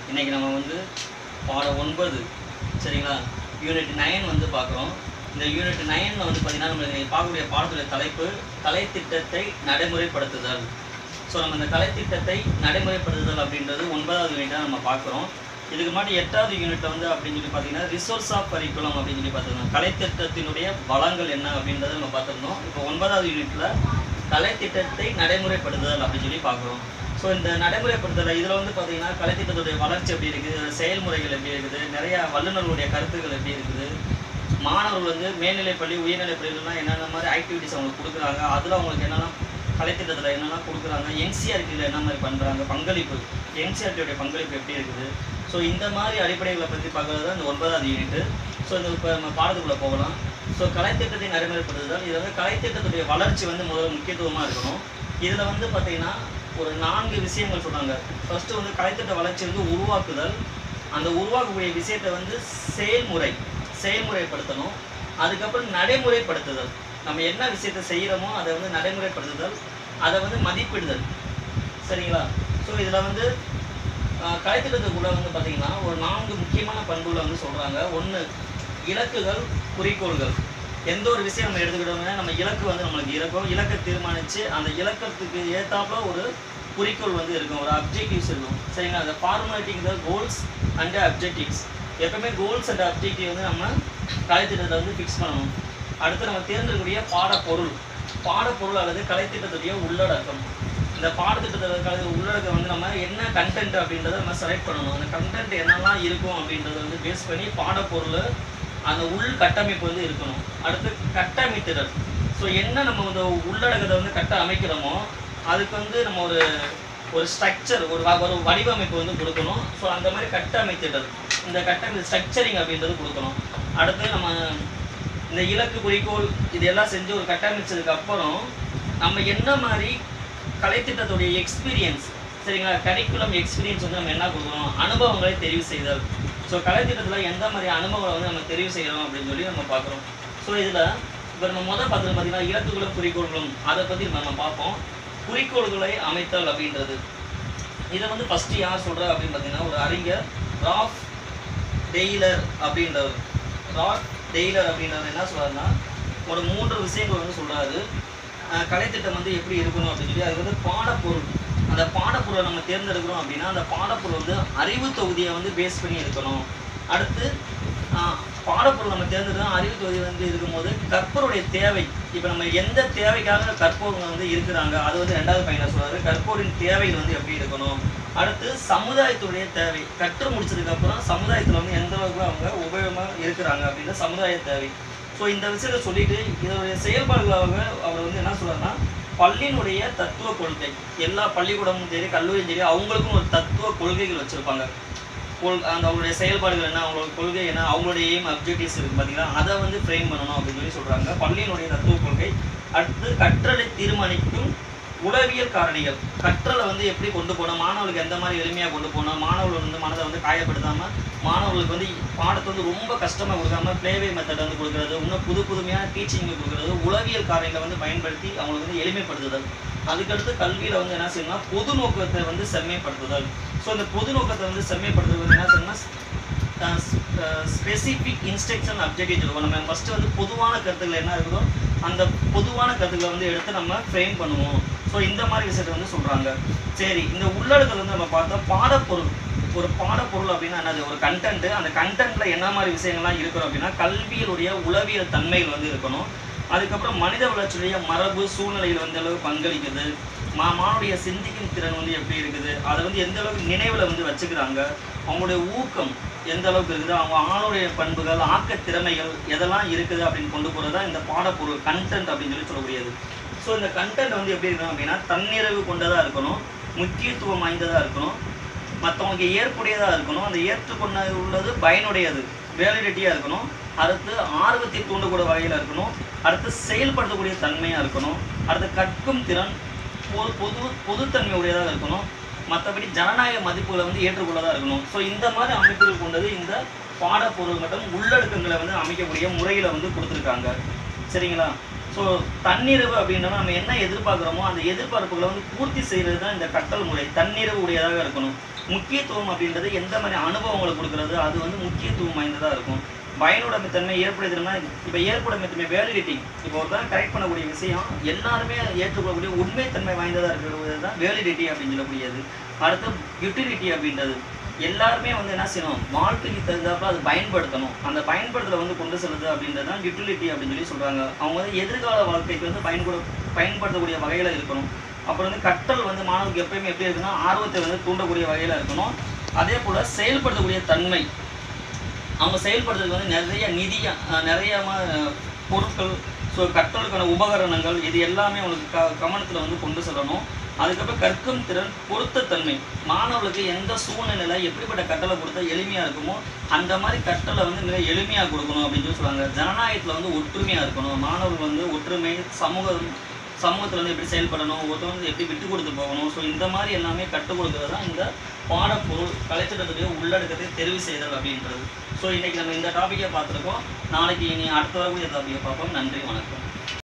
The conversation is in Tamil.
இன்னைக்கு நம்ம வந்து பாடம் ஒன்பது சரிங்களா யூனிட் நைன் வந்து பார்க்குறோம் இந்த யூனிட் நைனில் வந்து பார்த்தீங்கன்னா நம்ம இன்னைக்கு பார்க்கக்கூடிய பாடத்துடைய தலைப்பு கலைத்திட்டத்தை நடைமுறைப்படுத்துதல் ஸோ நம்ம இந்த கலைத்திட்டத்தை நடைமுறைப்படுத்துதல் அப்படின்றது ஒன்பதாவது யூனிட்டாக நம்ம பார்க்குறோம் இதுக்கு முன்னாடி எட்டாவது யூனிட்ல வந்து அப்படின்னு சொல்லி பார்த்தீங்கன்னா ரிசோர்ஸ் ஆஃப் கரிக்குலம் அப்படின்னு சொல்லி பார்த்துருந்தோம் கலைத்திட்டத்தினுடைய வளங்கள் என்ன அப்படின்றத நம்ம பார்த்துருந்தோம் இப்போ ஒன்பதாவது யூனிட்ல கலைத்திட்டத்தை நடைமுறைப்படுத்துதல் அப்படின்னு சொல்லி பார்க்குறோம் ஸோ இந்த நடைமுறைப்படுத்துதல் இதில் வந்து பார்த்தீங்கன்னா கலைத்திட்டத்துடைய வளர்ச்சி எப்படி இருக்குது அதோட செயல்முறைகள் எப்படி இருக்குது நிறைய வல்லுநர்களுடைய கருத்துக்கள் எப்படி இருக்குது மாணவர்கள் வந்து மேல்நிலைப்பள்ளி உயர்நிலைப்பள்ளிகள்லாம் என்னென்ன மாதிரி ஆக்டிவிட்டிஸ் அவங்களுக்கு கொடுக்குறாங்க அதில் அவங்களுக்கு என்னென்ன கலைத்திட்டத்தில் என்னென்ன கொடுக்குறாங்க என்சிஆர்டியில் என்ன மாதிரி பண்ணுறாங்க பங்களிப்பு என்சிஆர்டியோடைய பங்களிப்பு எப்படி இருக்குது ஸோ இந்த மாதிரி அடிப்படைகளை பற்றி பார்க்குறது தான் இந்த ஒன்பதாவது யூனிட்டு ஸோ இந்த இப்போ நம்ம பாடத்துக்குள்ளே போகலாம் ஸோ கலைத்திட்டத்தை நடைமுறைப்படுத்துதல் இது வந்து கலைத்திட்டத்துடைய வளர்ச்சி வந்து முதல்ல முக்கியத்துவமாக இருக்கணும் இதில் வந்து பார்த்தீங்கன்னா ஒரு நான்கு விஷயங்கள் சொன்னாங்க ஃபர்ஸ்ட் வந்து கலைத்திட்ட வளர்ச்சி வந்து உருவாக்குதல் அந்த உருவாக்கக்கூடிய விஷயத்தை வந்து செயல்முறை செயல்முறைப்படுத்தணும் அதுக்கப்புறம் நடைமுறைப்படுத்துதல் நம்ம என்ன விஷயத்தை செய்கிறோமோ அதை வந்து நடைமுறைப்படுத்துதல் அதை வந்து மதிப்பிடுதல் சரிங்களா ஸோ இதில் வந்து ஆஹ், கலைத்திட்டத்துக்குள்ள வந்து பார்த்தீங்கன்னா ஒரு நான்கு முக்கியமான பண்புகளை வந்து சொல்கிறாங்க ஒன்று இலக்குகள் குறிக்கோள்கள் எந்த ஒரு விஷயம் நம்ம எடுத்துக்கிட்டோம்னா நம்ம இலக்கு வந்து நம்மளுக்கு இருக்கும் இலக்கை தீர்மானித்து அந்த இலக்கத்துக்கு ஏத்தாப்புல ஒரு குறிக்கோள் வந்து இருக்கும் ஒரு அப்ஜெக்டிவ்ஸ் இருக்கும் சரிங்களா அந்த formulating the goals and objectives எப்பவுமே கோல்ஸ் அண்ட் அப்ஜெக்டிவ் வந்து நம்ம கலைத்திட்டத்தை வந்து ஃபிக்ஸ் பண்ணணும் அடுத்து நம்ம தேர்ந்தெடுக்கக்கூடிய பாடப்பொருள் பாடப்பொருள் அல்லது கலைத்திட்டத்துடைய உள்ளடக்கம் இந்த பாடத்திட்டத்தோட கலை உள்ளடக்கம் வந்து நம்ம என்ன கண்டென்ட் அப்படின்றத நம்ம செலக்ட் பண்ணணும் அந்த கண்டென்ட் என்னெல்லாம் இருக்கும் அப்படின்றத வந்து பேஸ் பண்ணி பாடப்பொருள் அந்த உள் கட்டமைப்பு வந்து இருக்கணும் அடுத்து கட்டமைத்திடல் ஸோ என்ன நம்ம இந்த உள்ளடக்கத்தை வந்து கட்ட அமைக்கிறோமோ அதுக்கு வந்து நம்ம ஒரு ஒரு ஸ்ட்ரக்சர் ஒரு வ- ஒரு வடிவமைப்பு வந்து கொடுக்கணும் ஸோ அந்த மாதிரி கட்டமைத்திடல் இந்த கட்டமை ஸ்ட்ரக்சரிங் அப்படின்றது கொடுக்கணும் அடுத்து நம்ம இந்த இலக்கு குறிக்கோள் இது எல்லாம் செஞ்சு ஒரு கட்டமைச்சதுக்கு அப்புறம் நம்ம என்ன மாதிரி கலைத்திட்டத்துடைய எக்ஸ்பீரியன்ஸ் சரிங்களா கரிக்குலம் எக்ஸ்பீரியன்ஸ் வந்து நம்ம என்ன கொடுக்கணும் அனுபவங்களை தெரிவு செய்தல் ஸோ கலைத்திட்டத்தில் எந்த மாதிரி அனுபவங்களை வந்து நம்ம தெரிவு செய்யறோம் அப்படின்னு சொல்லி நம்ம பார்க்குறோம் ஸோ இதில் இப்போ நம்ம முதல் பார்த்தது பார்த்தீங்கன்னா இலக்குகளும் குறிக்கோள்களும் அதை பற்றி நம்ம பார்ப்போம் குறிக்கோள்களை அமைத்தல் அப்படின்றது இதை வந்து ஃபஸ்ட்டு யார் சொல்கிறா அப்படின்னு பார்த்தீங்கன்னா ஒரு அறிஞர் ராஃப் டெய்லர் அப்படின்றவர் ராட் டெய்லர் அப்படின்றவர் என்ன சொல்றாருன்னா ஒரு மூன்று விஷயங்கள் வந்து சொல்றாரு அஹ் கலைத்திட்டம் வந்து எப்படி இருக்கணும் அப்படின்னு சொல்லி அது வந்து பாடப்பொருள் அந்த பாடப்பொருளை நம்ம தேர்ந்தெடுக்கிறோம் அப்படின்னா அந்த பாடப்பொருள் வந்து அறிவு தொகுதியை வந்து பேஸ் பண்ணி இருக்கணும் அடுத்து ஆஹ், பாடப்பொருள் நம்ம தேர்ந்தெடுக்கிறோம் அறிவு தொகுதி வந்து இருக்கும்போது கற்போருடைய தேவை இப்போ நம்ம எந்த தேவைக்காக கற்போருங்க வந்து இருக்கிறாங்க அது வந்து ரெண்டாவது பையனை சொல்றாரு கற்போரின் தேவைகள் வந்து எப்படி இருக்கணும் அடுத்து சமுதாயத்துடைய தேவை கற்று முடிச்சதுக்கு அப்புறம் சமுதாயத்தில் வந்து எந்த அளவுக்கு அவங்க உபயோகமாக இருக்கிறாங்க அப்படின்ற சமுதாய தேவை ஸோ இந்த விஷயத்தை சொல்லிட்டு இதனுடைய செயல்பாடுகளாக அவர் வந்து என்ன சொல்றாருன்னா பள்ளியினுடைய தத்துவ கொள்கை எல்லா பள்ளிக்கூடமும் சரி கல்லூரியும் சரி அவங்களுக்கும் ஒரு தத்துவ கொள்கைகள் வச்சிருப்பாங்க கொள் அந்த அவங்களுடைய செயல்பாடுகள் என்ன அவங்களோட கொள்கை என்ன அவங்களுடைய எய்ம் அப்ஜெக்டிவ்ஸ் இருக்கு பார்த்தீங்களா அதை வந்து ஃப்ரேம் பண்ணணும் அப்படின்னு சொல்லி சொல்றாங்க பள்ளியினுடைய தத்துவ கொள்கை அடுத்து கற்றலை தீர்மானிக்கும் உளவியல் காரணிகள் கற்றலை வந்து எப்படி கொண்டு போகணும் மாணவர்களுக்கு எந்த மாதிரி எளிமையாக கொண்டு போகணும் மாணவர்கள் வந்து மனதை வந்து காயப்படுத்தாம மாணவர்களுக்கு வந்து பாடத்தை வந்து ரொம்ப கஷ்டமாக கொடுக்காம ப்ளேவே மெத்தட் வந்து கொடுக்குறது இன்னும் புது புதுமையான டீச்சிங் கொடுக்குறது உளவியல் காரணிகளை வந்து பயன்படுத்தி அவங்களுக்கு வந்து எளிமைப்படுத்துதல் அதுக்கடுத்து கல்வியில் வந்து என்ன செய்யணும்னா பொது நோக்கத்தை வந்து செம்மைப்படுத்துதல் ஸோ இந்த பொது நோக்கத்தை வந்து செம்மைப்படுத்துறது வந்து என்ன செய்யணும்னா ஸ்பெசிஃபிக் இன்ஸ்ட்ரக்ஷன் அப்ஜெக்டிவ் இருக்கும் நம்ம ஃபஸ்ட்டு வந்து பொதுவான கருத்துக்கள் என்ன இருக்குதோ அந்த பொதுவான கருத்துக்களை வந்து எடுத்து நம்ம ஃப்ரேம் பண்ணுவோம் ஸோ இந்த மாதிரி விஷயத்தை வந்து சொல்கிறாங்க சரி இந்த உள்ளடக்கத்தில் வந்து நம்ம பார்த்தா பாடப்பொருள் ஒரு பாடப்பொருள் அப்படின்னா என்னது ஒரு கண்டென்ட் அந்த கண்டென்ட்ல என்ன மாதிரி விஷயங்கள்லாம் இருக்கணும் அப்படின்னா கல்வியிலுடைய உளவியல் தன்மைகள் வந்து இருக்கணும் அதுக்கப்புறம் மனித வளர்ச்சியுடைய மரபு சூழ்நிலைகள் வந்து அளவுக்கு பங்களிக்குது மா மானுடைய சிந்திக்கும் திறன் வந்து எப்படி இருக்குது அதை வந்து எந்த அளவுக்கு நினைவில் வந்து வச்சுக்கிறாங்க அவங்களுடைய ஊக்கம் எந்த அளவுக்கு இருக்குது அவங்க ஆணுடைய பண்புகள் ஆக்க திறமைகள் எதெல்லாம் இருக்குது அப்படின்னு கொண்டு போகிறது தான் இந்த பாடப்பொருள் கண்டென்ட் அப்படின்னு சொல்லி சொல்லக்கூடியது ஸோ இந்த கண்டென்ட் வந்து எப்படி இருக்கணும் அப்படின்னா தன்னிறைவு கொண்டதாக இருக்கணும் முக்கியத்துவம் வாய்ந்ததாக இருக்கணும் மற்றவங்களுக்கு ஏற்புடையதாக இருக்கணும் அந்த ஏற்றுக்கொண்ட உள்ளது பயனுடையது வேலிடிட்டியாக இருக்கணும் அடுத்து ஆர்வத்தை தூண்டக்கூடிய வகையில் இருக்கணும் அடுத்து செயல்படுத்தக்கூடிய தன்மையாக இருக்கணும் அடுத்து கற்கும் திறன் பொது பொது பொதுத்தன்மை உடையதாக இருக்கணும் மற்றபடி ஜனநாயக மதிப்புகளை வந்து ஏற்றுக்கொள்ளதாக இருக்கணும் ஸோ இந்த மாதிரி அமைப்புகள் கொண்டது இந்த பாடப்பொருள் மற்றும் உள்ளடக்கங்களை வந்து அமைக்கக்கூடிய முறையில் வந்து கொடுத்துருக்காங்க சரிங்களா ஸோ தன்னிறைவு அப்படின்னா நம்ம என்ன எதிர்பார்க்குறோமோ அந்த எதிர்பார்ப்புகளை வந்து பூர்த்தி செய்கிறது தான் இந்த கற்றல் முறை தன்னிறைவு உடையதாக இருக்கணும் முக்கியத்துவம் அப்படின்றது எந்த மாதிரி அனுபவங்களை கொடுக்குறது அது வந்து முக்கியத்துவம் வாய்ந்ததாக இருக்கும் பயனுடைமைத்தன்மை ஏற்படுத்துனா இப்போ ஏற்புடைமைத்தன்மை வேலிடிட்டி இப்போ ஒருத்தன் கரெக்ட் பண்ணக்கூடிய விஷயம் எல்லாருமே ஏற்றுக்கொள்ளக்கூடிய உண்மைத்தன்மை வாய்ந்ததாக இருக்கிறது தான் வேலிடிட்டி அப்படின்னு சொல்லக்கூடியது அடுத்து யூட்டிலிட்டி அப்படின்றது எல்லாருமே வந்து என்ன செய்யணும் வாழ்க்கைக்கு தகுந்தாப்புல அது பயன்படுத்தணும் அந்த பயன்படுத்தல வந்து கொண்டு செல்லுது அப்படின்றது தான் யூட்டிலிட்டி அப்படின்னு சொல்லி சொல்கிறாங்க அவங்க வந்து எதிர்கால வாழ்க்கைக்கு வந்து பயன்பட பயன்படுத்தக்கூடிய வகையில் இருக்கணும் அப்புறம் வந்து கற்றல் வந்து மாணவருக்கு எப்பயுமே எப்படி இருக்குன்னா ஆர்வத்தை வந்து தூண்டக்கூடிய வகையில் இருக்கணும் அதே போல் செயல்படுத்தக்கூடிய தன்மை அவங்க செயல்படுத்துறதுக்கு வந்து நிறைய நிதி அஹ், நிறைய ம- பொருட்கள் ஸோ கற்றலுக்கான உபகரணங்கள் இது எல்லாமே அவங்களுக்கு க கவனத்தில் வந்து கொண்டு செல்லணும் அதுக்கப்புறம் கற்கும் திறன் பொருத்தத்தன்மை மாணவர்களுக்கு எந்த சூழ்நிலையில எப்படிப்பட்ட கட்டளை கொடுத்தா எளிமையாக இருக்குமோ அந்த மாதிரி கட்டளை வந்து மிக எளிமையாக கொடுக்கணும் அப்படின்னு சொல்லி சொல்லுவாங்க ஜனநாயகத்தில் வந்து ஒற்றுமையாக இருக்கணும் மாணவர்கள் வந்து ஒற்றுமை சமூகம் சமூகத்தில் வந்து எப்படி செயல்படணும் ஒருத்தவங்க வந்து எப்படி விட்டு கொடுத்து போகணும் ஸோ இந்த மாதிரி எல்லாமே கற்றுக் கொடுக்கறது தான் இந்த பாடப்பொருள் கலைத்திட்டத்துடைய உள்ளடக்கத்தை தெரிவு செய்தல் அப்படின்றது ஸோ இன்னைக்கு நம்ம இந்த டாப்பிக்கை பார்த்துருக்கோம் நாளைக்கு இனி அடுத்த வரக்கூடிய டாப்பிக்கை பார்ப்போம் நன்றி வணக்கம்